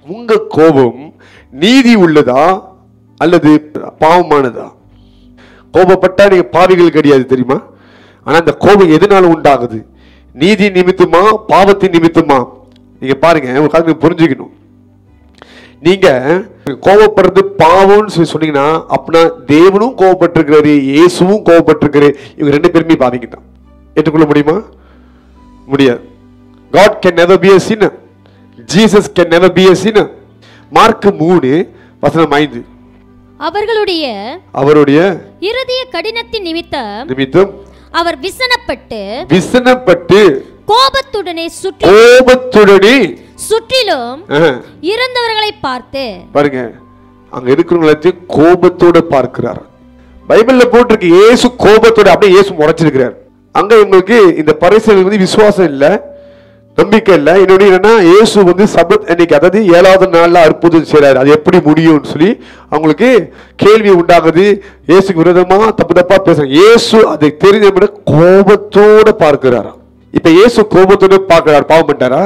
உங்க கோபம் நீதி உள்ளதா அல்லது பாவமானதா கோபப்பட்டா நீங்க பாவிகள் கிடையாது தெரியுமா ஆனா அந்த கோபம் எதனால உண்டாகுது நீதி நிமித்தமா பாவத்தின் நிமித்தமா நீங்க பாருங்க ஒரு காரணம் புரிஞ்சுக்கணும் நீங்க கோபப்படுறது பாவம்னு சொல்லி சொன்னீங்கன்னா அப்படின்னா தேவனும் கோபப்பட்டிருக்கிறாரு இயேசுவும் கோபப்பட்டிருக்காரு இவங்க ரெண்டு பேருமே பாதிங்க தான் ஏற்றுக்கொள்ள முடியுமா முடியாது God can never be a sinner Jesus can never be a sinner Mark மூணு வசனம் ஐந்து அவர்களுடைய அவருடைய இருதய கடினத்தின் நிமித்தம் நிமித்தம் அவர் விசனப்பட்டு விசனப்பட்டு கோபத்துடனே சுற்றி கோபத்துடனே சுற்றிலும் ஆஹ், இருந்தவர்களை பார்த்து பாருங்க அங்க இருக்கிறவங்க எல்லாத்தையும் கோபத்தோட பார்க்கிறார் பைபிள்ல போட்டிருக்கு இயேசு கோபத்தோட அப்படியே இயேசு முறைச்சிருக்கிறார் அங்க இவங்களுக்கு இந்த பரிசலுக்கு வந்து விசுவாசம் இல்ல நம்பிக்கை இல்ல இன்னொன்னு என்னன்னா இயேசு வந்து சபத் அன்னைக்கு அதாவது ஏழாவது நாள்ல அற்புதம் செய்றாரு அது எப்படி முடியும்னு சொல்லி அவங்களுக்கு கேள்வி உண்டாகுது இயேசுக்கு விரோதமா தப்பு தப்பா பேசுறாங்க இயேசு அதை தெரிஞ்ச விட கோபத்தோட பார்க்கிறாராம் இப்ப இயேசு கோபத்தோட பார்க்கிறார் பாவம் பண்ணிட்டாரா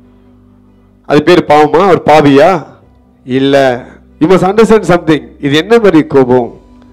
அது பேர் பாவமா அவர் பாவியா இல்ல யூ மஸ்ட் அண்டர்ஸ்டாண்ட் சம்திங் இது என்ன மாதிரி கோபம்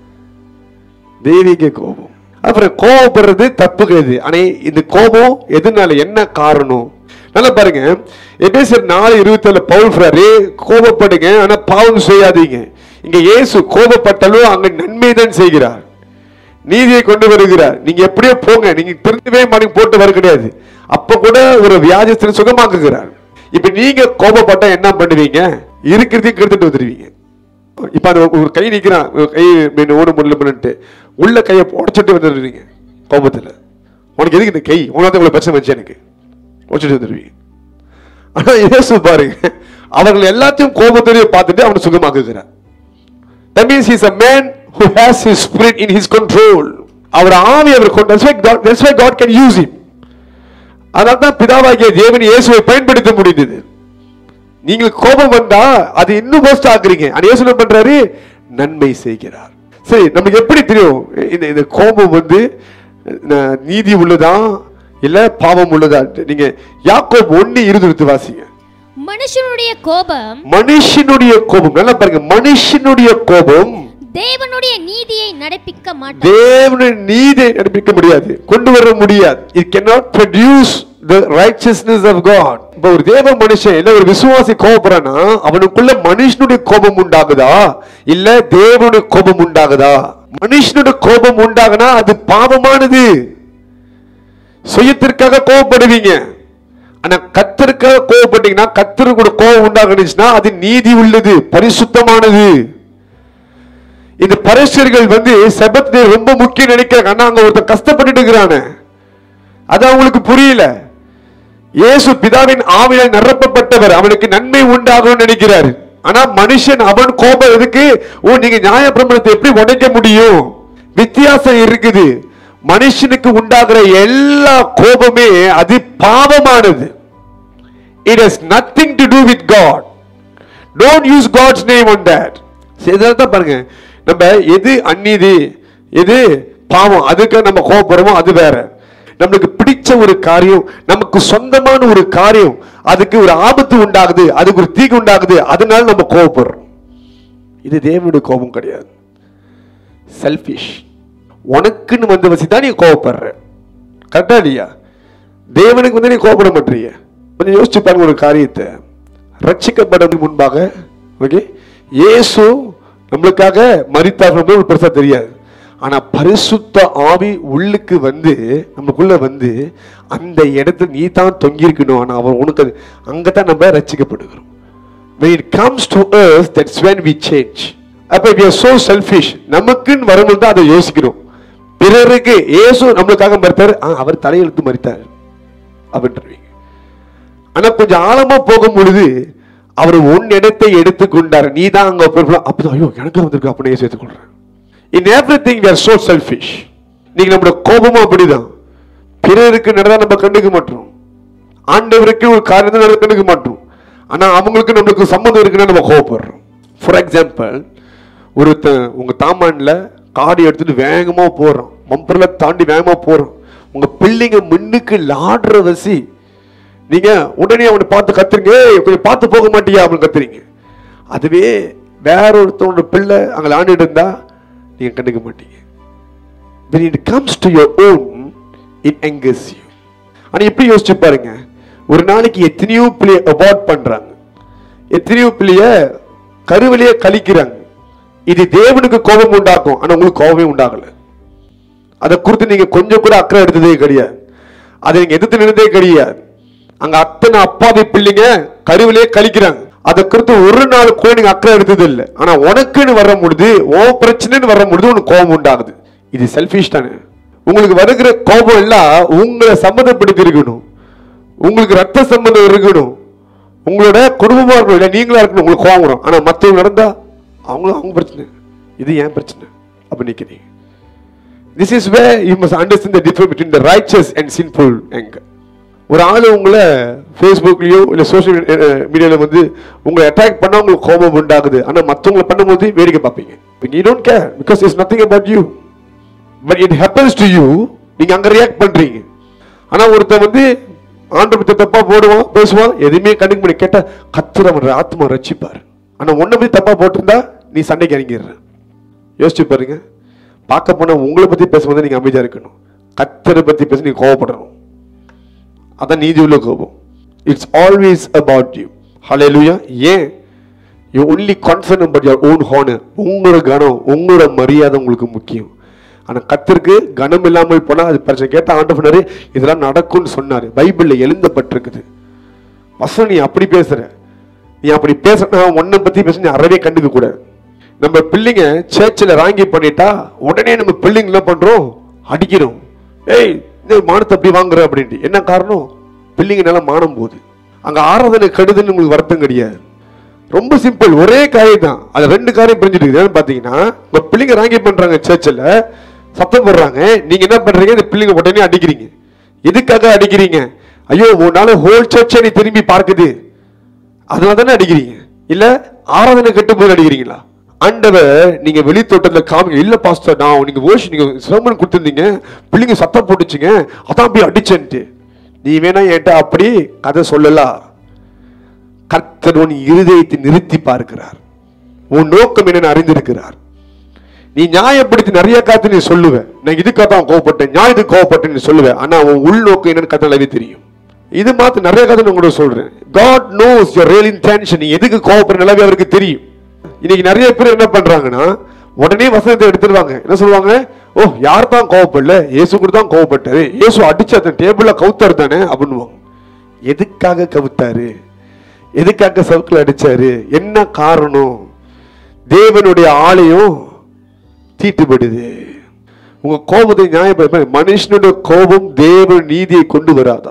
தெய்வீக கோபம் அப்புறம் கோபப்படுறது தப்பு கிடையாது ஆனா இந்த கோபம் எதனால என்ன காரணம் நல்லா பாருங்க எபேசியர் நாலு இருபத்தி பவுல் ஃப்ராரு கோபப்படுங்க ஆனா பாவம் செய்யாதீங்க இங்க இயேசு கோபப்பட்டாலும் அங்க நன்மை தான் செய்கிறார் நீதியை கொண்டு வருகிறார் நீங்க எப்படியோ போங்க நீங்க திருந்தவே மாட்டீங்க போட்டு வர கிடையாது அப்ப கூட ஒரு வியாஜஸ்தனை சுகமாக்குகிறார் இப்ப நீங்க கோபப்பட்டா என்ன பண்ணுவீங்க இருக்கிறதையும் கெடுத்துட்டு வந்துடுவீங்க இப்ப அந்த ஒரு கை நிக்கிறான் ஒரு கை மீன் ஓட முடியல பண்ணிட்டு உள்ள கையை உடச்சிட்டு வந்துடுவீங்க கோபத்துல உனக்கு எதுக்கு இந்த கை உனக்கு இவ்வளவு பிரச்சனை வச்சு எனக்கு உடச்சிட்டு வந்துடுவீங்க ஆனா இயேசு பாருங்க அவர்கள் எல்லாத்தையும் கோபத்தோடய பார்த்துட்டு அவனை சுகமாக்குகிறார் That means he's a man who has his spirit in his control. அவர் ஆவி அவர் கொண்டு that's why God, that's why God can use him. அதனால தான் பிதாவாகிய தேவன் இயேசுவை பயன்படுத்த முடிந்தது நீங்கள் கோபம் வந்தா அது இன்னும் போஸ்ட் ஆக்குறீங்க ஆனா இயேசு என்ன பண்றாரு நன்மை செய்கிறார் சரி நமக்கு எப்படி தெரியும் இந்த இந்த கோபம் வந்து அஹ், நீதி உள்ளதா இல்ல பாவம் உள்ளதா நீங்க யாக்கோப் ஒண்ணு இருபது வாசிங்க மனுஷனுடைய கோபம் மனுஷனுடைய கோபம் நல்லா பாருங்க மனுஷனுடைய கோபம் தேவனுடைய நீதியை நடப்பிக்க மாட்டார் தேவனுடைய நீதியை நடப்பிக்க முடியாது கொண்டு வர முடியாது it cannot produce the righteousness of god இப்போ ஒரு தேவ மனுஷன் இல்ல ஒரு விசுவாசி கோபப்படுறானா அவனுக்குள்ள மனுஷனுடைய கோபம் உண்டாகுதா இல்ல தேவனுடைய கோபம் உண்டாகுதா மனுஷனுடைய கோபம் உண்டாகுனா அது பாவமானது சுயத்திற்காக கோபப்படுவீங்க ஆனா கத்தருக்காக கோவப்பட்டீங்கன்னா கத்தரு கூட கோபம் உண்டாகுனுச்சுன்னா அது நீதி உள்ளது பரிசுத்தமானது இந்த பரிசுகள் வந்து செபத்து ரொம்ப முக்கியம் நினைக்கிறாங்க ஆனா அங்க ஒருத்தன் கஷ்டப்பட்டுட்டு இருக்கிறானே அது அவங்களுக்கு புரியல இயேசு பிதாவின் ஆவியால் நிரப்பப்பட்டவர் அவனுக்கு நன்மை உண்டாகும்னு நினைக்கிறாரு ஆனா மனுஷன் அவன் கோபம் எதுக்கு ஓ நீங்க நியாயப்பிரமாணத்தை எப்படி உடைக்க முடியும் வித்தியாசம் இருக்குது மனுஷனுக்கு உண்டாகிற எல்லா கோபமே அது பாவமானது it has nothing to do with God don't use God's name on that சரி, இதெல்லாம் தான் பாருங்க நம்ம எது அந்நீதி எது பாவம் அதுக்கு நம்ம கோபப்படுறோமோ அது வேற நம்மளுக்கு பிடிச்ச ஒரு காரியம் நமக்கு சொந்தமான ஒரு காரியம் அதுக்கு ஒரு ஆபத்து உண்டாகுது அதுக்கு ஒரு தீங்கு உண்டாகுது அதனால நம்ம கோபப்படுறோம் இது தேவனுடைய கோபம் கிடையாது செல்ஃபிஷ் உனக்குன்னு வந்து வச்சு தான் நீ கோவப்படுற கரெக்டா இல்லையா தேவனுக்கு வந்து நீ கோபப்பட மாட்டீங்க கொஞ்சம் யோசிச்சு பாருங்க ஒரு காரியத்தை ரட்சிக்கப்படுறதுக்கு முன்பாக ஓகே இயேசு நம்மளுக்காக மரித்தார் ஒரு பெருசா தெரியாது ஆனா பரிசுத்த ஆவி உள்ளுக்கு வந்து நமக்குள்ள வந்து அந்த இடத்துல நீ தான் தொங்கியிருக்கணும் ஆனா அவர் உனக்கு அது- அங்கதான் நம்ம ரட்சிக்கப்படுகிறோம் when it comes to earth that's when we change அப்ப we are so selfish நமக்குன்னு வரும்போது தான் அதை யோசிக்கிறோம் பிறருக்கு இயேசு நம்மளுக்காக மறுத்தார் ஆ, அவர் தலையெழுத்து மறித்தார் அப்படின்றீங்க ஆனா கொஞ்சம் ஆழமா போகும் பொழுது அவர் உன் இடத்தை எடுத்துக்கொண்டார் நீ தான் அங்க போய் அப்பதான் ஐயோ எனக்கு வந்திருக்கு அப்படியே சேர்த்துக்கொள்றேன் in everything we are so selfish நீங்க நம்மளோட கோபமும் அப்படிதான் பிறருக்கு நடந்தா நம்ம கண்டுக்க மாட்டோம் ஆண்டவருக்கு ஒரு காரியத்தை நடந்து கண்டுக்க மாட்டோம் ஆனா அவங்களுக்கு நம்மளுக்கு சம்மந்தம் இருக்குன்னா நம்ம கோவப்படுறோம் ஃபார் எக்ஸாம்பிள் ஒருத்தன் உங்க தாமான்ல காடி எடுத்துட்டு வேகமா போறோம் மம்பர்ல தாண்டி வேகமா போறோம் உங்க பிள்ளைங்க முன்னுக்கு லாடுற வசி நீங்க உடனே அவனை பார்த்து கத்துறீங்க "ஏய், கொஞ்சம் பார்த்து போக மாட்டியா அப்படின்னு கத்துறீங்க அதுவே வேற ஒருத்தவனோட பிள்ளை அங்கே ஆண்டுட்டு இருந்தா நீங்க கண்டுக்க மாட்டீங்க when it comes to your own it angers you ஆனா எப்படி யோசிச்சு பாருங்க ஒரு நாளைக்கு எத்தனையோ பிள்ளைய அபார்ட் பண்றாங்க எத்தனையோ பிள்ளைய கருவிலேயே கழிக்கிறாங்க இது தேவனுக்கு கோபம் உண்டாக்கும் ஆனா உங்களுக்கு கோபமே உண்டாகல அதை குறித்து நீங்க கொஞ்சம் கூட அக்கறை எடுத்ததே கிடையாது அதை நீங்க எதிர்த்து நின்றதே கிடையாது அங்க அத்தனை அப்பாவி பிள்ளைங்க கருவிலே கழிக்கிறாங்க அதை குறித்து ஒரு நாள் கூட நீங்க அக்கறை எடுத்தது இல்லை ஆனா உனக்குன்னு வர பொழுது ஓ பிரச்சனைன்னு வர பொழுது உனக்கு கோபம் உண்டாகுது இது செல்ஃபிஷ் தானே உங்களுக்கு வருகிற கோபம் எல்லாம் உங்களை சம்மந்தப்படுத்தி இருக்கணும் உங்களுக்கு ரத்த சம்பந்தம் இருக்கணும் உங்களோட குடும்பமா இருக்கணும் இல்லை நீங்களா இருக்கணும் உங்களுக்கு கோபம் வரும் ஆனா மற்றவங்க நடந்தா அவங்களும் அவங்க பிரச்சனை இது ஏன் பிரச்சனை அப்படி நிக்கிறீங்க this is way you must understand the difference between the riches and sinful எங்க ஒரு ஆள் உங்களை ஃபேஸ்புக்லயோ இல்லை சோஷியல் மீடியாவில் வந்து உங்களை அட்டாக் பண்ணா உங்களுக்கு கோபம் உண்டாகுது ஆனால் மற்றவங்களை பண்ணும்போது வேடிக்கை பார்ப்பீங்க you don't care because it's nothing about you but it happens to you நீங்க அங்க ரியாக்ட் பண்றீங்க ஆனா ஒருத்தன் வந்து ஆண்டு பத்தி தப்பா போடுவான் பேசுவான் எதுவுமே கண்டுக்க முடியும் கேட்டா கத்துறவன் ஆத்மா ரட்சிப்பார் ஆனா உன்னை பத்தி தப்பா போட்டிருந்தா நீ சண்டைக்கு இறங்கிடுற யோசிச்சு பாருங்க பார்க்க போனா உங்களை பத்தி பேசும்போது நீங்க அமைதியா இருக்கணும் கத்தரை பத்தி பேச நீங்க கோவப்படணும் அதான் நீதி உள்ள கோபம் இட்ஸ் ஆல்வேஸ் அபவுட் யூ ஹalleluya ஏன் you only concern about your own honour உங்களோட கனம் உங்களோட மரியாதை உங்களுக்கு முக்கியம் ஆனா கத்திற்கு கனம் இல்லாமல் போனா அது பிரச்சனை கேட்ட ஆண்டவனரு இதெல்லாம் நடக்கும்னு சொன்னாரு பைபிள்ல எழுந்தப்பட்டிருக்குது வசனம் நீ அப்படி பேசுற நீ அப்படி பேசுனா உன்னை பத்தி பேச நீ அறவே கண்டுக்க கூடாது நம்ம பிள்ளைங்க சேர்ச்சில் ராங்கி பண்ணிட்டா உடனே நம்ம பிள்ளைங்க என்ன பண்றோம் அடிக்கிறோம் ஏய் இந்த மானத்தை அப்படி வாங்குற அப்படின்ட்டு என்ன காரணம் பிள்ளைங்க நல்லா மானம் போகுது அங்க ஆராதனை கெடுதுன்னு உங்களுக்கு வருத்தம் கிடையாது ரொம்ப சிம்பிள் ஒரே காரியம் தான் அது ரெண்டு காரியம் புரிஞ்சுட்டு இருக்குது என்னன்னு பாத்தீங்கன்னா உங்க பிள்ளைங்க ராங்கி பண்றாங்க சேர்ச்சில் சத்தம் போடுறாங்க நீங்க என்ன பண்றீங்க இந்த பிள்ளைங்க உடனே அடிக்கிறீங்க எதுக்காக அடிக்கிறீங்க ஐயோ உன்னால ஹோல் சர்ச்சை நீ திரும்பி பார்க்குது அதனால தானே அடிக்கிறீங்க இல்ல ஆராதனை கெட்டு போது அடிக்கிறீங்களா ஆண்டவர் நீங்க வெளி தோட்டத்துல காமிங்க இல்ல பாஸ்டர் நான் நீங்க ஓஷ் நீங்க சிரமம் கொடுத்துருந்தீங்க பிள்ளைங்க சத்தம் போட்டுச்சுங்க அதான் போய் அடிச்சேன்ட்டு நீ வேணா என்கிட்ட அப்படி கதை சொல்லலாம் கர்த்தர் உன் இருதயத்தை நிறுத்தி பார்க்கிறார் உன் நோக்கம் என்னன்னு அறிந்திருக்கிறார் நீ நியாயப்படுத்தி நிறைய காத்து நீ சொல்லுவ நான் இதுக்காக தான் கோவப்பட்டேன் நியாயத்துக்கு கோவப்பட்டேன் நீ சொல்லுவ ஆனா உன் உள்நோக்கம் என்னன்னு கத்த அளவே தெரியும் இது மாத்து நிறைய கதை நான் கூட சொல்றேன் God knows your real intention நீ எதுக்கு கோவப்படுற நிலவே அவருக்கு தெரியும் இன்னைக்கு நிறைய பேர் என்ன பண்றாங்கன்னா உடனே வசனத்தை எடுத்துருவாங்க என்ன சொல்லுவாங்க ஓ யார் தான் கோவப்படல இயேசு கூட தான் கோவப்பட்டாரு இயேசு அடிச்சு அந்த டேபிள்ல கவுத்தாரு தானே அப்படின்னுவாங்க எதுக்காக கவுத்தாரு எதுக்காக சவுக்கில் அடிச்சாரு என்ன காரணம் தேவனுடைய ஆலயம் தீட்டுப்படுது உங்க கோபத்தை நியாயப்படுத்த மனுஷனுடைய கோபம் தேவ நீதியை கொண்டு வராதா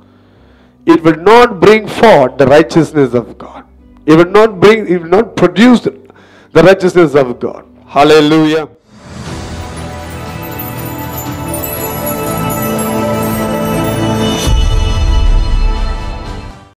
it will not bring forth the righteousness of God. It will not bring, it will not produce the righteousness of God. Hallelujah.